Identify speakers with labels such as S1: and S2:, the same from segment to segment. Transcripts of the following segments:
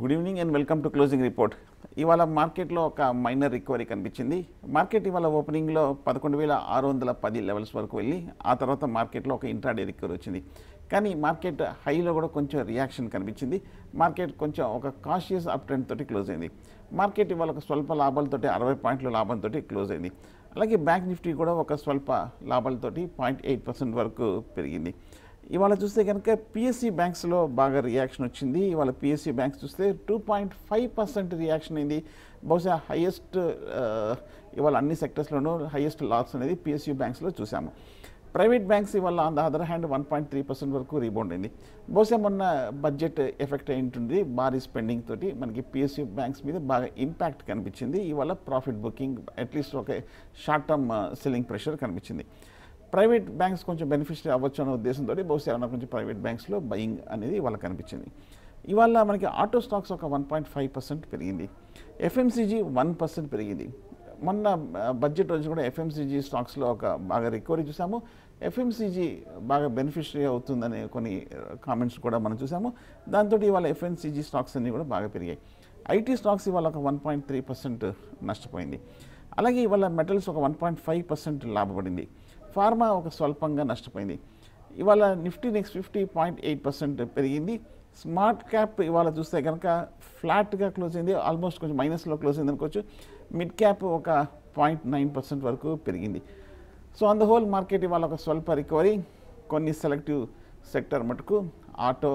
S1: good evening and welcome to closing report ఇవాళ మార్కెట్లో ఒక మైనర్ రికవరీ కనిపించింది మార్కెట్ ఇవాళ ఓపెనింగ్లో పదకొండు వేల ఆరు వందల పది లెవెల్స్ వరకు వెళ్ళి ఆ తర్వాత మార్కెట్లో ఒక ఇంట్రాడే రికవరీ వచ్చింది కానీ మార్కెట్ హైలో కూడా కొంచెం రియాక్షన్ కనిపించింది మార్కెట్ కొంచెం ఒక కాషియస్ అప్ ట్రెండ్ తోటి క్లోజ్ అయింది మార్కెట్ ఇవాళ ఒక స్వల్ప లాభాలతోటి అరవై పాయింట్ల లాభంతో క్లోజ్ అయింది అలాగే బ్యాంక్ నిఫ్టీ కూడా ఒక స్వల్ప లాభాలతోటి పాయింట్ ఎయిట్ పర్సెంట్ వరకు పెరిగింది ఇవాళ చూస్తే కనుక పిఎస్సి బ్యాంక్స్లో బాగా రియాక్షన్ వచ్చింది ఇవాళ పిఎస్సి బ్యాంక్స్ చూస్తే two point five percent reaction అయింది బహుశా హయ్యెస్ట్ ఇవాళ అన్ని సెక్టర్స్లోనూ హయ్యెస్ట్ లాస్ అనేది పిఎస్సి బ్యాంక్స్లో చూసాము ప్రైవేట్ బ్యాంక్స్ ఇవాళ on the other hand one point three percent వరకు రీబౌండ్ అయింది బహుశా మొన్న బడ్జెట్ ఎఫెక్ట్ అయి ఉంటుంది భారీ స్పెండింగ్ తోటి మనకి పిఎస్సి బ్యాంక్స్ మీద బాగా ఇంపాక్ట్ కనిపించింది ఇవాళ ప్రాఫిట్ బుకింగ్ అట్లీస్ట్ ఒక షార్ట్ టర్మ్ సెల్లింగ్ ప్రెషర్ కనిపించింది ప్రైవేట్ బ్యాంక్స్ కొంచెం బెనిఫిషియరీ అవ్వచ్చు అనే ఉద్దేశంతో బహుశా ఏమన్నా కొంచెం ప్రైవేట్ బ్యాంక్స్లో బయింగ్ అనేది వాళ్ళకి కనిపించింది ఇవాళ మనకి ఆటో స్టాక్స్ ఒక వన్ పాయింట్ ఫైవ్ పర్సెంట్ పెరిగింది ఎఫ్ఎంసీజీ వన్ పర్సెంట్ పెరిగింది మొన్న బడ్జెట్ రోజు కూడా ఎఫ్ఎంసీజీ స్టాక్స్లో ఒక బాగా రికవరీ చూసాము ఎఫ్ఎంసీజీ బాగా బెనిఫిషరీ అవుతుందనే కొన్ని కామెంట్స్ కూడా మనం చూసాము దాంతో ఇవాళ ఎఫ్ఎంసీజీ స్టాక్స్ అన్నీ కూడా బాగా పెరిగాయి ఐటీ స్టాక్స్ ఇవాళ ఒక వన్ పాయింట్ త్రీ పర్సెంట్ నష్టపోయింది అలాగే ఇవాళ మెటల్స్ ఒక వన్ పాయింట్ ఫైవ్ పర్సెంట్ లాభపడింది ఫార్మా ఒక స్వల్పంగా నష్టపోయింది ఇవాళ Nifty next fifty point eight percent పెరిగింది స్మార్ట్ క్యాప్ ఇవాళ చూస్తే కనుక ఫ్లాట్గా క్లోజ్ అయింది ఆల్మోస్ట్ కొంచెం మైనస్లో క్లోజ్ అయింది అనుకోవచ్చు మిడ్ క్యాప్ ఒక పాయింట్ నైన్ పర్సెంట్ వరకు పెరిగింది so on the whole market ఇవాళ ఒక స్వల్ప రికవరీ కొన్ని సెలెక్టివ్ సెక్టర్ మటుకు ఆటో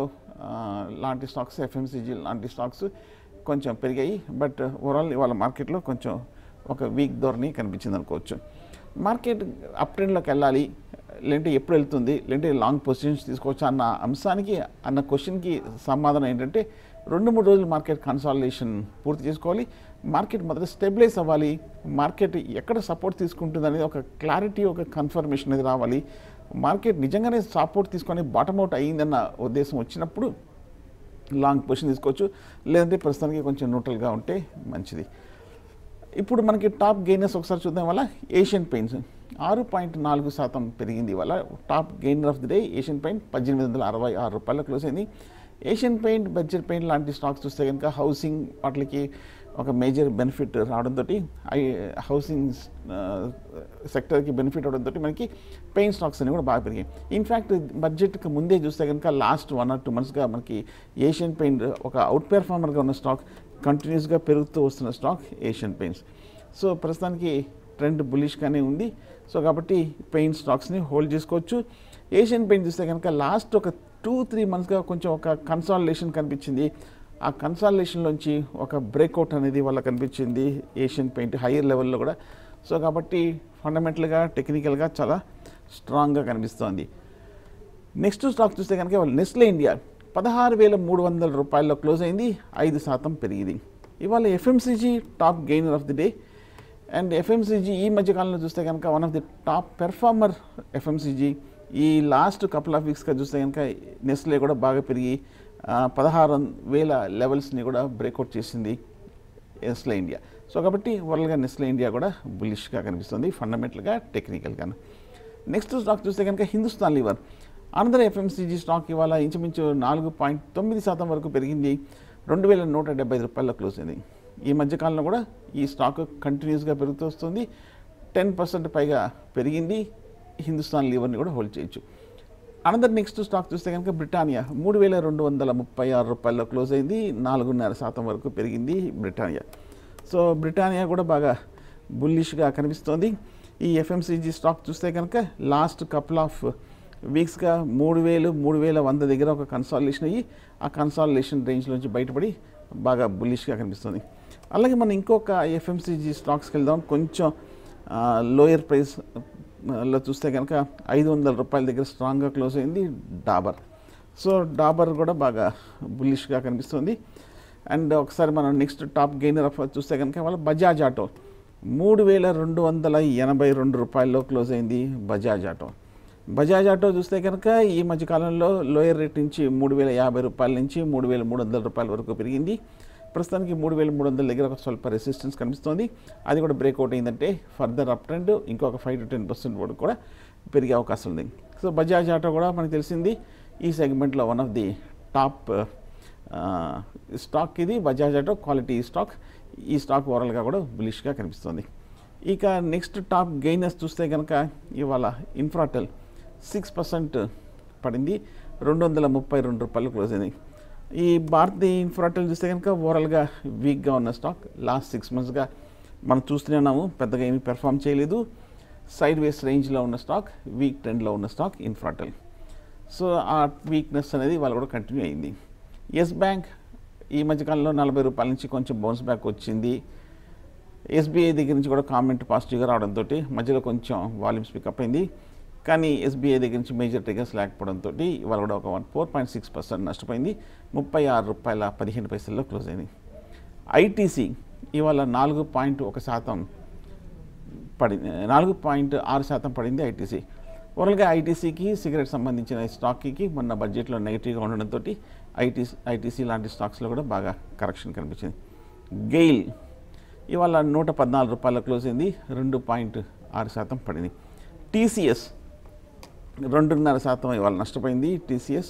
S1: లాంటి స్టాక్స్ ఎఫ్ఎంసీజీ లాంటి స్టాక్స్ కొంచెం పెరిగాయి బట్ ఓవరాల్ ఇవాళ మార్కెట్లో కొంచెం ఒక వీక్ ధోరణి కనిపించింది అనుకోవచ్చు మార్కెట్ అప్ ట్రెండ్లోకి వెళ్ళాలి లేదంటే ఎప్పుడు వెళ్తుంది లేదంటే లాంగ్ పొజిషన్స్ తీసుకోవచ్చు అన్న అంశానికి అన్న క్వశ్చన్కి సమాధానం ఏంటంటే రెండు మూడు రోజులు మార్కెట్ కన్సాలిడేషన్ పూర్తి చేసుకోవాలి మార్కెట్ మొదట స్టెబిలైజ్ అవ్వాలి మార్కెట్ ఎక్కడ సపోర్ట్ తీసుకుంటుంది అనేది ఒక క్లారిటీ ఒక కన్ఫర్మేషన్ అనేది రావాలి మార్కెట్ నిజంగానే సపోర్ట్ తీసుకొని బాటమ్ అవుట్ అయ్యిందన్న ఉద్దేశం వచ్చినప్పుడు లాంగ్ పొజిషన్ తీసుకోవచ్చు లేదంటే ప్రస్తుతానికి కొంచెం న్యూట్రల్గా ఉంటే మంచిది ఇప్పుడు మనకి టాప్ గెయినర్స్ ఒకసారి చూద్దాం వల్ల ఏషియన్ పెయింట్స్ ఆరు పాయింట్ నాలుగు శాతం పెరిగింది ఇవాళ top gainer of the day Asian paint పద్దెనిమిది వందల అరవై ఆరు రూపాయలు క్లోజ్ అయింది ఏషియన్ పెయింట్ బడ్జెట్ పెయింట్ లాంటి స్టాక్స్ చూస్తే కనుక హౌసింగ్ వాటికి ఒక మేజర్ బెనిఫిట్ రావడంతో ఐ హౌసింగ్ సెక్టర్కి బెనిఫిట్ అవడంతో మనకి పెయింట్ స్టాక్స్ అన్ని కూడా బాగా పెరిగాయి ఇన్ఫ్యాక్ట్ బడ్జెట్కి ముందే చూస్తే కనుక లాస్ట్ వన్ ఆర్ టూ మంత్స్గా మనకి ఏషియన్ పెయింట్ ఒక అవుట్ పెర్ఫార్మర్గా ఉన్న స్టాక్ కంటిన్యూస్గా పెరుగుతూ వస్తున్న స్టాక్ ఏషియన్ పెయింట్స్ సో ప్రస్తుతానికి ట్రెండ్ బులిష్గానే ఉంది సో కాబట్టి పెయింట్ స్టాక్స్ని హోల్డ్ చేసుకోవచ్చు ఏషియన్ పెయింట్ చూస్తే కనుక లాస్ట్ ఒక టూ త్రీ మంత్స్గా కొంచెం ఒక కన్సాలిడేషన్ కనిపించింది ఆ కన్సాలిడేషన్లోంచి ఒక బ్రేక్అవుట్ అనేది వాళ్ళ కనిపించింది ఏషియన్ పెయింట్ హైయర్ లెవెల్లో కూడా సో కాబట్టి ఫండమెంటల్గా టెక్నికల్గా చాలా స్ట్రాంగ్గా కనిపిస్తోంది నెక్స్ట్ స్టాక్ చూస్తే కనుక వాళ్ళు నెస్లే ఇండియా పదహారు వేల మూడు వందల రూపాయల్లో క్లోజ్ అయింది ఐదు శాతం పెరిగింది ఇవాళ FMCG top gainer of the day and FMCG ఈ మధ్యకాలంలో చూస్తే కనుక one of the top performer FMCG ఈ లాస్ట్ కపుల్ ఆఫ్ వీక్స్గా చూస్తే కనుక నెస్లే కూడా బాగా పెరిగి పదహారు వేల లెవెల్స్ని కూడా బ్రేక్అవుట్ చేసింది నెస్లే ఇండియా సో కాబట్టి ఓవరాల్గా నెస్లే ఇండియా కూడా బులిష్గా కనిపిస్తుంది ఫండమెంటల్గా టెక్నికల్గాను నెక్స్ట్ స్టాక్ చూస్తే కనుక Hindustan Lever Andhra FMCG stock ఇవాళ ఇంచుమించు నాలుగు పాయింట్ తొమ్మిది శాతం వరకు పెరిగింది రెండు వేల నూట డెబ్బై ఐదు రూపాయల్లో క్లోజ్ అయింది ఈ మధ్యకాలంలో కూడా ఈ స్టాక్ కంటిన్యూస్గా పెరుగుతూ వస్తుంది టెన్ పర్సెంట్ పైగా పెరిగింది హిందుస్థాన్ లీవర్ని కూడా హోల్డ్ చేయొచ్చు అనదర్ నెక్స్ట్ స్టాక్ చూస్తే కనుక బ్రిటానియా మూడు వేల రెండు వందల ముప్పై ఆరు రూపాయల్లో క్లోజ్ అయింది నాలుగున్నర శాతం వరకు పెరిగింది బ్రిటానియా సో బ్రిటానియా కూడా బాగా బుల్లిష్గా కనిపిస్తోంది ఈ ఎఫ్ఎంసీజీ స్టాక్ చూస్తే కనుక లాస్ట్ కపుల్ ఆఫ్ వీక్స్గా మూడు వేలు మూడు వేల వంద దగ్గర ఒక కన్సాలిడేషన్ అయ్యి ఆ కన్సాలిడేషన్ రేంజ్లోంచి బయటపడి బాగా బుల్లిష్గా కనిపిస్తుంది అలాగే మనం ఇంకొక ఎఫ్ఎంసీజీ స్టాక్స్కి వెళ్దాం కొంచెం లోయర్ ప్రైస్ లో చూస్తే కనుక ఐదు వందల రూపాయల దగ్గర స్ట్రాంగ్గా క్లోజ్ అయింది డాబర్ సో డాబర్ కూడా బాగా బుల్లిష్గా కనిపిస్తుంది అండ్ ఒకసారి మనం నెక్స్ట్ టాప్ గెయినర్ ఆఫ్ చూస్తే కనుక వాళ్ళ బజాజ్ ఆటో మూడు వేల రెండు వందల ఎనభై రెండు రూపాయల్లో క్లోజ్ అయింది బజాజ్ ఆటో బజాజ్ ఆటో చూస్తే కనుక ఈ మధ్యకాలంలో లోయర్ రేట్ నుంచి మూడు వేల యాభై రూపాయల నుంచి మూడు వేల మూడు వందల రూపాయల వరకు పెరిగింది ప్రస్తుతానికి మూడు వేల మూడు వందల దగ్గర ఒక స్వల్ప రెసిస్టెన్స్ కనిపిస్తుంది అది కూడా బ్రేక్అవుట్ అయిందంటే ఫర్దర్ అప్ ట్రెండ్ ఇంకొక ఫైవ్ టు టెన్ పర్సెంట్ వరకు కూడా పెరిగే అవకాశం ఉంది సో బజాజ్ ఆటో కూడా మనకు తెలిసింది ఈ సెగ్మెంట్లో one of the top stock ఇది బజాజ్ ఆటో క్వాలిటీ స్టాక్ ఈ స్టాక్ ఓవరాల్గా కూడా బులిష్గా కనిపిస్తుంది ఇక నెక్స్ట్ టాప్ గెయినర్స్ చూస్తే కనుక ఇవాళ ఇన్ఫ్రాటెల్ సిక్స్ పర్సెంట్ పడింది రెండు వందల ముప్పై రెండు రూపాయలు క్లోజ్ అయింది ఈ భారతీయ ఇన్ఫ్రాటెల్ చూస్తే కనుక ఓవరాల్గా వీక్గా ఉన్న స్టాక్ లాస్ట్ సిక్స్ మంత్స్గా మనం చూస్తూనే ఉన్నాము పెద్దగా ఏమీ పెర్ఫామ్ చేయలేదు సైడ్ వేస్ రేంజ్లో ఉన్న స్టాక్ వీక్ ట్రెండ్లో ఉన్న స్టాక్ ఇన్ఫ్రాటెల్ సో ఆ వీక్నెస్ అనేది వాళ్ళు కూడా కంటిన్యూ అయింది ఎస్ బ్యాంక్ ఈ మధ్యకాలంలో నలభై రూపాయల నుంచి కొంచెం బౌన్స్ బ్యాక్ వచ్చింది ఎస్బీఐ దగ్గర నుంచి కూడా కామెంట్ పాజిటివ్గా రావడంతో మధ్యలో కొంచెం వాల్యూమ్స్ పికప్ అయింది కానీ ఎస్బీఐ దగ్గర నుంచి మేజర్ ట్రిగర్స్ లేకపోవడంతో ఇవాళ కూడా ఒక one four point six percent నష్టపోయింది ముప్పై ఆరు రూపాయల పదిహేను పైసల్లో క్లోజ్ అయింది ఐటీసీ ఇవాళ నాలుగు పాయింట్ ఒక శాతం పడింది నాలుగు పాయింట్ ఆరు శాతం పడింది ఐటీసీ ఓవరాల్గా ఐటీసీకి సిగరెట్ సంబంధించిన స్టాక్కి మొన్న బడ్జెట్లో నెగిటివ్గా ఉండడంతో ఐటీ ఐటీసీ లాంటి స్టాక్స్లో కూడా బాగా కరెక్షన్ కనిపించింది గెయిల్ ఇవాళ నూట పద్నాలుగు రూపాయల క్లోజ్ అయింది రెండు పాయింట్ ఆరు శాతం పడింది టీసీఎస్ రెండున్నర శాతం ఇవాళ నష్టపోయింది టీసీఎస్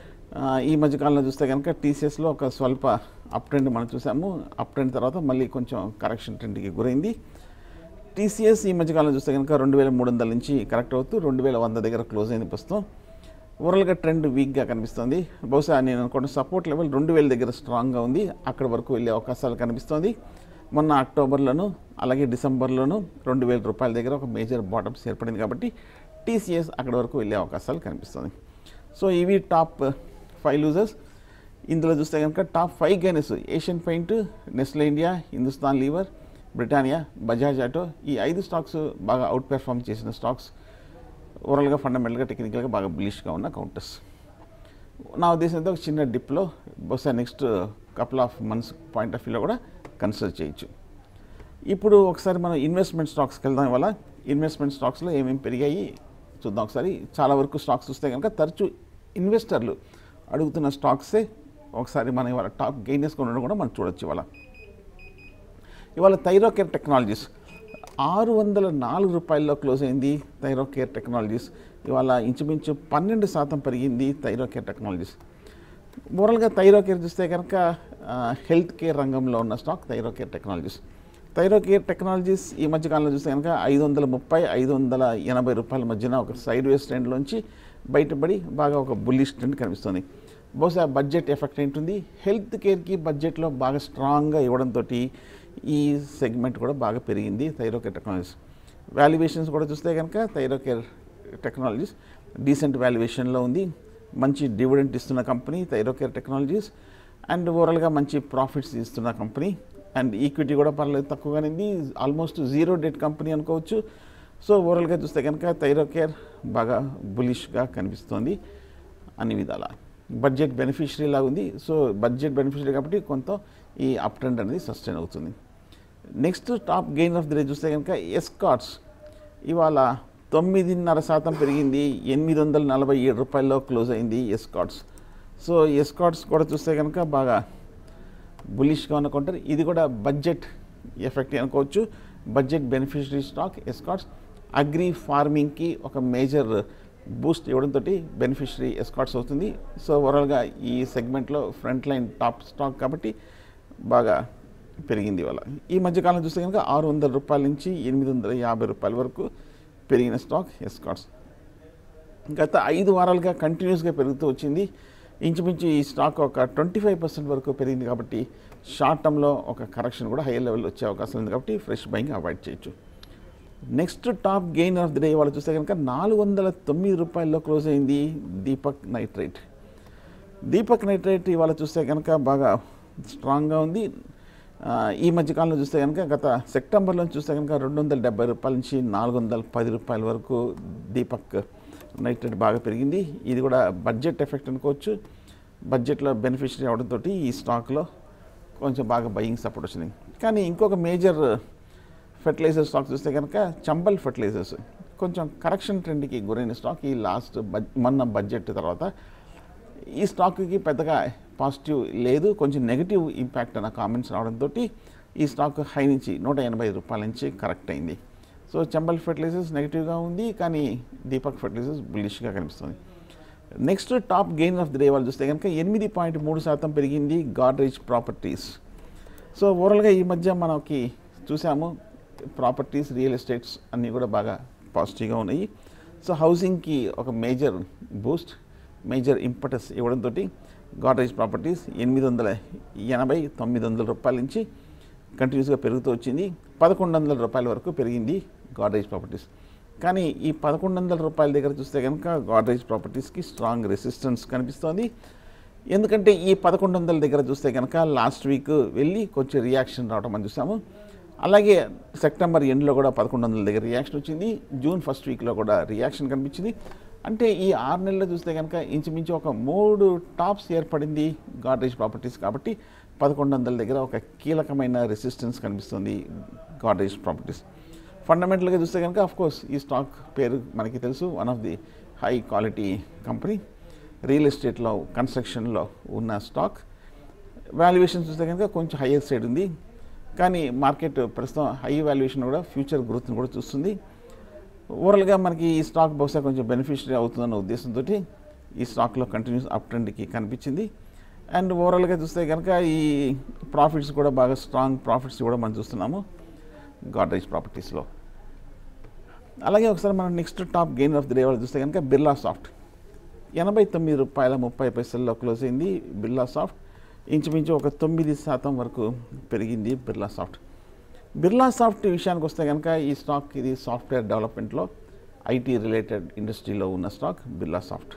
S1: ఈ మధ్యకాలంలో చూస్తే కనుక టీసీఎస్లో ఒక స్వల్ప అప్ ట్రెండ్ మనం చూసాము అప్ ట్రెండ్ తర్వాత మళ్ళీ కొంచెం కరెక్షన్ ట్రెండ్కి గురైంది టీసీఎస్ ఈ మధ్యకాలంలో చూస్తే కనుక రెండు వేల మూడు వందల నుంచి కరెక్ట్ అవుతూ రెండు వేల వంద దగ్గర క్లోజ్ అయింది ప్రస్తుతం ఓవరాల్గా ట్రెండ్ వీక్గా కనిపిస్తుంది బహుశా నేను అనుకున్న సపోర్ట్ లెవెల్ రెండు వేల దగ్గర స్ట్రాంగ్గా ఉంది అక్కడ వరకు వెళ్ళే అవకాశాలు కనిపిస్తుంది మొన్న అక్టోబర్లోను అలాగే డిసెంబర్లోను రెండు వేల రూపాయల దగ్గర ఒక మేజర్ బాటమ్స్ ఏర్పడింది కాబట్టి టీసీఎస్ అక్కడ వరకు వెళ్ళే అవకాశాలు కనిపిస్తుంది సో ఇవి టాప్ ఫైవ్ లూజర్స్ ఇందులో చూస్తే కనుక top five gainers Asian paint Nestle India Hindustan Lever Britannia Bajaj auto ఈ ఐదు స్టాక్స్ బాగా అవుట్ పెర్ఫామ్ చేసిన స్టాక్స్ ఓవరాల్గా ఫండమెంటల్గా టెక్నికల్గా బాగా బిలిష్గా ఉన్న కౌంటర్స్ నా ఉద్దేశంతో ఒక చిన్న డిప్లో బహుశా next couple of months point of వ్యూలో కూడా కన్సిడర్ చేయొచ్చు ఇప్పుడు ఒకసారి మనం ఇన్వెస్ట్మెంట్ స్టాక్స్కి వెళ్దాం ఇవాళ ఇన్వెస్ట్మెంట్ స్టాక్స్లో ఏమేమి పెరిగాయి చూద్దాం ఒకసారి చాలా వరకు స్టాక్స్ చూస్తే కనుక తరచూ ఇన్వెస్టర్లు అడుగుతున్న స్టాక్సే ఒకసారి మనం ఇవాళ టాప్ గెయినర్స్ ఉండడం కూడా మనం చూడొచ్చు ఇవాళ ఇవాళ థైరోకేర్ టెక్నాలజీస్ ఆరు వందల నాలుగు రూపాయల్లో క్లోజ్ అయింది థైరోకేర్ టెక్నాలజీస్ ఇవాళ ఇంచుమించు పన్నెండు శాతం పెరిగింది థైరోకేర్ టెక్నాలజీస్ ఓవరాల్గా థైరోకేర్ చూస్తే కనుక హెల్త్ కేర్ రంగంలో ఉన్న stock Thyrocare technologies Thyrocare technologies ఈ మధ్య కాలంలో చూస్తే కనుక ఐదు వందల ముప్పై ఐదు వందల ఎనభై రూపాయల మధ్యన ఒక సైడ్ వేస్ ట్రెండ్లోంచి బయటపడి బాగా ఒక బుల్లిష్ ట్రెండ్ కనిపిస్తుంది బహుశా బడ్జెట్ ఎఫెక్ట్ ఏంటుంది హెల్త్ కేర్కి బడ్జెట్లో బాగా స్ట్రాంగ్గా ఇవ్వడంతో ఈ సెగ్మెంట్ కూడా బాగా పెరిగింది థైరోకేర్ టెక్నాలజీస్ వాల్యుయేషన్స్ కూడా చూస్తే కనుక థైరోకేర్ టెక్నాలజీస్ డీసెంట్ వాల్యుయేషన్లో ఉంది మంచి డివిడెంట్ ఇస్తున్న కంపెనీ థైరోకేర్ టెక్నాలజీస్ అండ్ ఓవరాల్గా మంచి ప్రాఫిట్స్ ఇస్తున్న కంపెనీ అండ్ ఈక్విటీ కూడా పర్లేదు తక్కువగానే ఉంది ఆల్మోస్ట్ జీరో డెట్ కంపెనీ అనుకోవచ్చు సో ఓవరాల్గా చూస్తే కనుక థైరోకేర్ బాగా బులిష్గా కనిపిస్తోంది అన్ని విధాల బడ్జెట్ బెనిఫిషరీ లాగా ఉంది సో బడ్జెట్ బెనిఫిషరీ కాబట్టి కొంత ఈ అప్ ట్రెండ్ అనేది సస్టైన్ అవుతుంది next top gain of the day చూస్తే కనుక ఎస్కాట్స్ ఇవాళ తొమ్మిదిన్నర శాతం పెరిగింది ఎనిమిది వందల నలభై ఏడు రూపాయల్లో క్లోజ్ అయింది ఎస్కాట్స్ సో ఎస్కాట్స్ కూడా చూస్తే కనుక బాగా బులిష్గా అనుకుంటారు ఇది కూడా బడ్జెట్ ఎఫెక్ట్ అనుకోవచ్చు budget beneficiary stock Escorts agri ఫార్మింగ్కి ఒక మేజర్ బూస్ట్ ఇవ్వడంతో బెనిఫిషరీ ఎస్కాట్స్ అవుతుంది సో ఓవరాల్గా ఈ సెగ్మెంట్లో ఫ్రంట్ లైన్ టాప్ స్టాక్ కాబట్టి బాగా పెరిగింది ఇవాళ ఈ మధ్యకాలం చూస్తే కనుక ఆరు వందల రూపాయల నుంచి ఎనిమిది వందల యాభై రూపాయల వరకు పెరిగిన స్టాక్ ఎస్కాట్స్ గత ఐదు వారాలుగా కంటిన్యూస్గా పెరుగుతూ వచ్చింది ఇంచుమించు ఈ స్టాక్ ఒక ట్వంటీ ఫైవ్ పర్సెంట్ వరకు పెరిగింది కాబట్టి షార్ట్ టర్మ్లో ఒక కరెక్షన్ కూడా హైయర్ లెవెల్ వచ్చే అవకాశం ఉంది కాబట్టి ఫ్రెష్ బయింగ్ అవాయిడ్ చేయొచ్చు next top gain of the day వాళ్ళు చూస్తే కనుక నాలుగు వందల తొమ్మిది రూపాయల్లో క్లోజ్ అయింది దీపక్ నైట్రేట్ దీపక్ నైట్రేట్ ఇవాళ చూస్తే కనుక బాగా స్ట్రాంగ్గా ఉంది ఆ, ఈ మధ్యకాలంలో చూస్తే కనుక గత సెప్టెంబర్లో చూస్తే కనుక రెండు వందల డెబ్బై రూపాయల నుంచి నాలుగు వందల పది రూపాయల వరకు దీపక్ నైట్రేట్ బాగా పెరిగింది ఇది కూడా బడ్జెట్ ఎఫెక్ట్ అనుకోవచ్చు బడ్జెట్లో బెనిఫిషరీ అవడంతో ఈ స్టాక్లో కొంచెం బాగా బయింగ్ సపోర్ట్ వచ్చింది కానీ ఇంకొక మేజర్ ఫెర్టిలైజర్ స్టాక్ చూస్తే కనుక చంబల్ ఫెర్టిలైజర్స్ కొంచెం కరెక్షన్ ట్రెండ్కి గురైన స్టాక్ ఈ లాస్ట్ బడ్ మొన్న బడ్జెట్ తర్వాత ఈ స్టాక్కి పెద్దగా పాజిటివ్ లేదు కొంచెం నెగిటివ్ ఇంపాక్ట్ అన్న కామెంట్స్ రావడంతో ఈ స్టాక్ హై నుంచి నూట ఎనభై రూపాయల నుంచి కరెక్ట్ అయింది సో చంబల్ ఫెర్టిలైజర్స్ నెగిటివ్గా ఉంది కానీ దీపక్ ఫెర్టిలైజర్స్ బులిష్గా కనిపిస్తుంది next top gain of the day వాళ్ళు చూస్తే కనుక ఎనిమిది పాయింట్ మూడు శాతం పెరిగింది గాడ్రేజ్ ప్రాపర్టీస్ సో ఓవరాల్గా ఈ మధ్య మనకి చూసాము ప్రాపర్టీస్ రియల్ ఎస్టేట్స్ అన్నీ కూడా బాగా పాజిటివ్గా ఉన్నాయి సో హౌసింగ్కి ఒక మేజర్ బూస్ట్ మేజర్ ఇంపటస్ ఇవ్వడంతో గాడ్రేజ్ ప్రాపర్టీస్ ఎనిమిది వందల ఎనభై తొమ్మిది వందల రూపాయల నుంచి కంటిన్యూస్గా పెరుగుతూ వచ్చింది పదకొండు వందల రూపాయల వరకు పెరిగింది గాడ్రేజ్ ప్రాపర్టీస్ కానీ ఈ పదకొండు వందల రూపాయల దగ్గర చూస్తే కనుక గాడ్రేజ్ ప్రాపర్టీస్కి స్ట్రాంగ్ రెసిస్టెన్స్ కనిపిస్తోంది ఎందుకంటే ఈ పదకొండు వందల దగ్గర చూస్తే కనుక లాస్ట్ వీక్ వెళ్ళి కొంచెం రియాక్షన్ రావడం మనం చూసాము అలాగే సెప్టెంబర్ ఎండ్లో కూడా పదకొండు వందల దగ్గర రియాక్షన్ వచ్చింది జూన్ ఫస్ట్ వీక్లో కూడా రియాక్షన్ కనిపించింది అంటే ఈ ఆరు నెలల్లో చూస్తే కనుక ఇంచుమించు ఒక మూడు టాప్స్ ఏర్పడింది గాడ్రేజ్ ప్రాపర్టీస్ కాబట్టి పదకొండు వందల దగ్గర ఒక కీలకమైన రెసిస్టెన్స్ కనిపిస్తుంది గాడ్రేజ్ ప్రాపర్టీస్ ఫండమెంటల్గా చూస్తే కనుక ఆఫ్ కోర్స్ ఈ స్టాక్ పేరు మనకి తెలుసు one of the high quality company real ఎస్టేట్లో కన్స్ట్రక్షన్లో ఉన్న స్టాక్ వాల్యుయేషన్ చూస్తే కనుక కొంచెం హయ్యర్ సైడ్ ఉంది కానీ మార్కెట్ ప్రస్తుతం హై వాల్యుయేషన్ కూడా ఫ్యూచర్ గ్రోత్ని కూడా చూస్తుంది ఓవరాల్గా మనకి ఈ స్టాక్ బహుశా కొంచెం బెనిఫిషియరీ అవుతుందన్న ఉద్దేశంతో ఈ స్టాక్లో కంటిన్యూస్ అప్ ట్రెండ్కి కనిపించింది అండ్ ఓవరాల్గా చూస్తే కనుక ఈ ప్రాఫిట్స్ కూడా బాగా స్ట్రాంగ్ ప్రాఫిట్స్ కూడా మనం చూస్తున్నాము గాడ్రేజ్ ప్రాపర్టీస్లో అలాగే ఒకసారి మనం next top gain of the day వాళ్ళు చూస్తే కనుక బిర్లా సాఫ్ట్ ఎనభై తొమ్మిది రూపాయల ముప్పై పైసల్లో క్లోజ్ అయింది బిర్లా సాఫ్ట్ ఇంచుమించు ఒక తొమ్మిది శాతం వరకు పెరిగింది బిర్లా సాఫ్ట్ బిర్లా సాఫ్ట్ విషయానికి వస్తే కనుక ఈ స్టాక్ ఇది సాఫ్ట్వేర్ డెవలప్మెంట్లో ఐటీ రిలేటెడ్ ఇండస్ట్రీలో ఉన్న stock Birla soft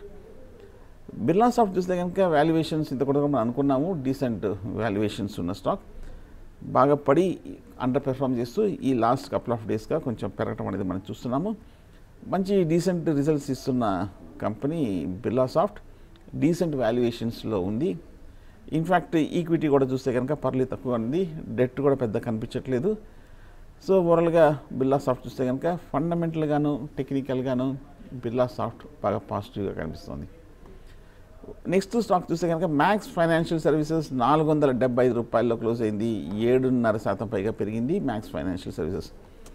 S1: Birla soft చూస్తే కనుక వాల్యుయేషన్స్ ఇంత కూడా మనం అనుకున్నాము డీసెంట్ వాల్యుయేషన్స్ ఉన్న స్టాక్ బాగా పడి అండర్ పెర్ఫామ్ చేస్తూ ఈ లాస్ట్ కపుల్ ఆఫ్ డేస్గా కొంచెం పెరగటం అనేది మనం చూస్తున్నాము మంచి డీసెంట్ రిజల్ట్స్ ఇస్తున్న కంపెనీ బిర్లా సాఫ్ట్ డీసెంట్ వాల్యుయేషన్స్లో ఉంది ఇన్ఫ్యాక్ట్ ఈక్విటీ కూడా చూస్తే కనుక పర్లేదు తక్కువ ఉంది డెట్ కూడా పెద్ద కనిపించట్లేదు సో ఓవరాల్గా బిర్లా సాఫ్ట్ చూస్తే కనుక ఫండమెంటల్గాను టెక్నికల్గాను బిర్లా సాఫ్ట్ బాగా పాజిటివ్గా కనిపిస్తుంది నెక్స్ట్ స్టాక్ చూస్తే కనుక మ్యాక్స్ ఫైనాన్షియల్ సర్వీసెస్ నాలుగు వందల డెబ్బై ఐదు రూపాయల్లో క్లోజ్ అయింది ఏడున్నర శాతం పైగా పెరిగింది మ్యాక్స్ ఫైనాన్షియల్ సర్వీసెస్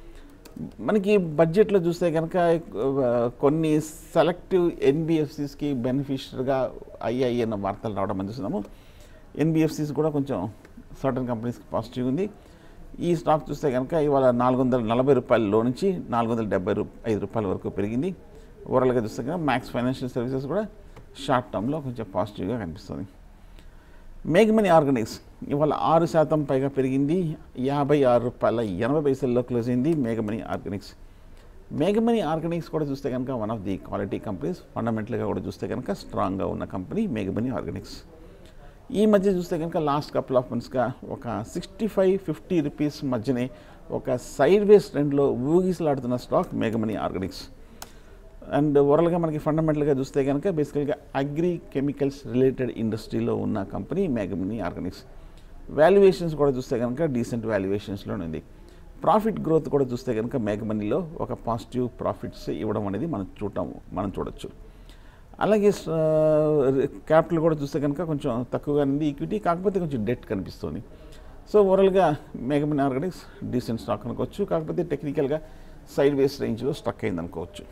S1: మనకి బడ్జెట్లో చూస్తే కనుక ఆ, కొన్ని సెలెక్టివ్ ఎన్బిఎఫ్సిస్కి బెనిఫిషియర్గా అయ్యాయి అన్న వార్తలు రావడం మనం చూస్తున్నాము ఎన్బిఎఫ్సిస్ కూడా కొంచెం సర్టన్ కంపెనీస్కి పాజిటివ్ ఉంది ఈ స్టాక్ చూస్తే కనుక ఇవాళ నాలుగు వందల నలభై రూపాయలలో నుంచి నాలుగు వందల డెబ్బై రూ ఐదు రూపాయల వరకు పెరిగింది ఓవరాల్గా చూస్తే కనుక మ్యాక్స్ ఫైనాన్షియల్ సర్వీసెస్ కూడా షార్ట్ టర్మ్లో కొంచెం పాజిటివ్గా కనిపిస్తుంది మేఘమని ఆర్గానిక్స్ ఇవాళ ఆరు శాతం పైగా పెరిగింది యాభై ఆరు రూపాయల ఎనభై పైసల్లో క్లోజ్ అయింది మేఘమని ఆర్గానిక్స్ మేఘమని ఆర్గానిక్స్ కూడా చూస్తే కనుక one of the quality companies ఫండమెంటల్గా కూడా చూస్తే కనుక స్ట్రాంగ్గా ఉన్న కంపెనీ మేఘమని ఆర్గానిక్స్ ఈ మధ్య చూస్తే కనుక లాస్ట్ కపుల్ ఆఫ్ మంత్స్గా ఒక సిక్స్టీ ఫైవ్ ఫిఫ్టీ రూపీస్ మధ్యనే ఒక సైడ్ వేస్ ట్రెండ్లో ఊగిసలాడుతున్న స్టాక్ మేఘమని ఆర్గానిక్స్ అండ్ ఓవరాల్గా మనకి ఫండమెంటల్గా చూస్తే కనుక బేసికల్గా అగ్రి కెమికల్స్ రిలేటెడ్ ఇండస్ట్రీలో ఉన్న కంపెనీ మేఘమని ఆర్గానిక్స్ వాల్యుయేషన్స్ కూడా చూస్తే కనుక డీసెంట్ వాల్యుయేషన్స్లోనే ఉంది ప్రాఫిట్ గ్రోత్ కూడా చూస్తే కనుక మేఘమనీలో ఒక పాజిటివ్ ప్రాఫిట్స్ ఇవ్వడం అనేది మనం చూడటం మనం చూడొచ్చు అలాగే క్యాపిటల్ కూడా చూస్తే కనుక కొంచెం తక్కువగా ఉంది ఈక్విటీ కాకపోతే కొంచెం డెట్ కనిపిస్తుంది సో ఓవరాల్గా మేఘమని ఆర్గానిక్స్ డీసెంట్ స్టాక్ అనుకోవచ్చు కాకపోతే టెక్నికల్గా సైడ్ వేస్ రేంజ్లో స్టక్ అయింది అనుకోవచ్చు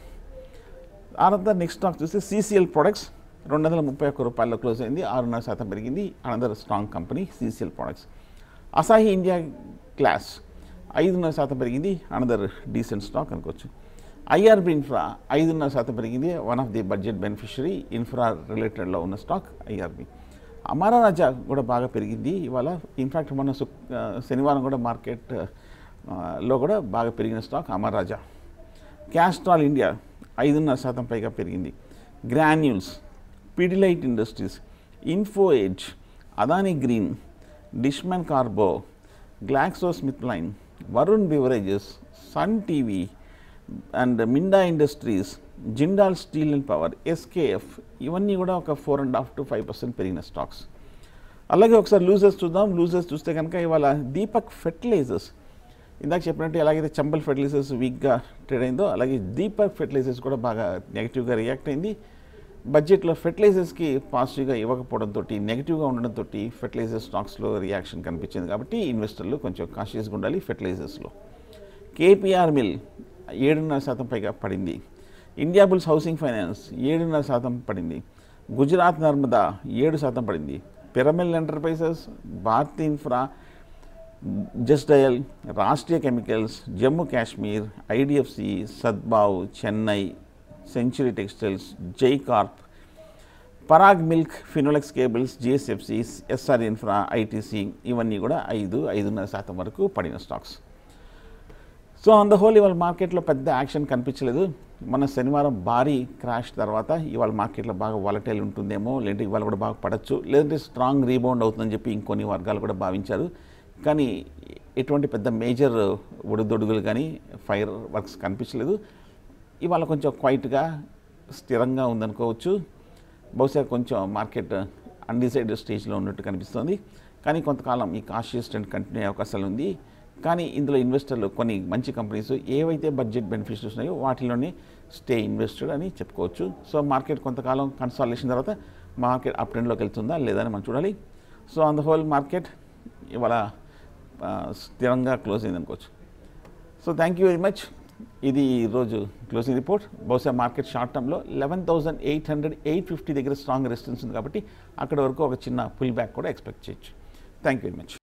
S1: ఆనందర్ నెక్స్ట్ స్టాక్ చూస్తే సీసీఎల్ ప్రొడక్ట్స్ రెండు వందల ముప్పై ఒక్క రూపాయల్లో క్లోజ్ అయింది ఆరున్నర శాతం పెరిగింది another strong company CCL products Asahi India glass ఐదున్నర శాతం పెరిగింది అనదర్ డీసెంట్ స్టాక్ అనుకోవచ్చు ఐఆర్బి ఇన్ఫ్రా ఐదున్నర శాతం పెరిగింది one of the budget beneficiary infra రిలేటెడ్లో ఉన్న స్టాక్ ఐఆర్బి అమారా రాజా కూడా బాగా పెరిగింది ఇవాళ ఇన్ఫ్యాక్ట్ మొన్న శుక్ ఆ, శనివారం కూడా మార్కెట్ ఆ, లో కూడా బాగా పెరిగిన stock Amara Raja Castrol India ఐదున్నర శాతం పైగా పెరిగింది Granules Pidilite Industries Info Edge Adani Green Dishman Carbo Glaxo Smith Kline Varun Beverages Sun TV and Minda Industries Jindal Steel and Power SKF ఇవన్నీ కూడా ఒక four and half to five percent పెరిగిన స్టాక్స్ అలాగే ఒకసారి లూజర్స్ చూద్దాం లూజర్స్ చూస్తే కనుక ఇవాళ దీపక్ ఫెర్టిలైజర్స్ ఇందాక చెప్పినట్టు ఎలాగైతే చంబల్ ఫెర్టిలైజర్స్ వీక్గా ట్రేడ్ అయిందో అలాగే దీపక్ ఫెర్టిలైజర్స్ కూడా బాగా నెగిటివ్గా రియాక్ట్ అయింది బడ్జెట్లో ఫెర్టిలైజర్స్కి పాజిటివ్గా ఇవ్వకపోవడంతో నెగిటివ్గా ఉండడంతో ఫెర్టిలైజర్ స్టాక్స్లో రియాక్షన్ కనిపించింది కాబట్టి ఇన్వెస్టర్లు కొంచెం కాషియస్గా ఉండాలి ఫెర్టిలైజర్స్లో కేపీఆర్ మిల్ ఏడున్నర శాతం పైగా పడింది ఇండియా బుల్స్ హౌసింగ్ ఫైనాన్స్ ఏడున్నర శాతం పడింది గుజరాత్ నర్మదా ఏడు శాతం పడింది Piramal enterprises Bharat infra just dial Rashtriya chemicals Jammu Kashmir IDFC Sadbhav Chennai century textiles Jai corp Parag milk Finolex cables GSFC SR infra ITC ఇవన్నీ కూడా ఐదు ఐదున్నర శాతం వరకు పడిన stocks so on the whole ఇవాళ మార్కెట్లో పెద్ద యాక్షన్ కనిపించలేదు మన శనివారం భారీ క్రాష్ తర్వాత ఇవాళ మార్కెట్లో బాగా వాలటైల్ ఉంటుందేమో లేదంటే ఇవాళ కూడా బాగా పడచ్చు లేదంటే స్ట్రాంగ్ రీబౌండ్ అవుతుందని చెప్పి ఇంకొన్ని వర్గాలు కూడా భావించారు కానీ ఎటువంటి పెద్ద మేజర్ ఒడిదొడుగులు కానీ ఫైర్ వర్క్స్ కనిపించలేదు ఇవాళ కొంచెం క్వైట్గా స్థిరంగా ఉందనుకోవచ్చు బహుశా కొంచెం మార్కెట్ అన్డిసైడ్ స్టేజ్లో ఉన్నట్టు కనిపిస్తుంది కానీ కొంతకాలం ఈ కాషియస్ ట్రెండ్ కంటిన్యూ అయ్యే అవకాశాలు ఉంది కానీ ఇందులో ఇన్వెస్టర్లు కొన్ని మంచి కంపెనీస్ ఏవైతే బడ్జెట్ బెనిఫిట్స్ ఉన్నాయో వాటిలోనే స్టే ఇన్వెస్టెడ్ అని చెప్పుకోవచ్చు సో మార్కెట్ కొంతకాలం కన్సాలేషన్ తర్వాత మార్కెట్ అప్ ట్రెండ్లోకి వెళ్తుందా లేదా అని మనం చూడాలి so on the whole market ఇవాళ ఆ, స్థిరంగా క్లోజ్ అయింది అనుకోవచ్చు so thank you very much ఇది ఈరోజు క్లోజింగ్ రిపోర్ట్ బహుశా మార్కెట్ షార్ట్ టర్మ్లో eleven thousand eight hundred eight fifty దగ్గర స్ట్రాంగ్ రెసిస్టెన్స్ ఉంది కాబట్టి అక్కడ వరకు ఒక చిన్న పుల్ బ్యాక్ కూడా ఎక్స్పెక్ట్ చేయొచ్చు థ్యాంక్ యూ వెరీ మచ్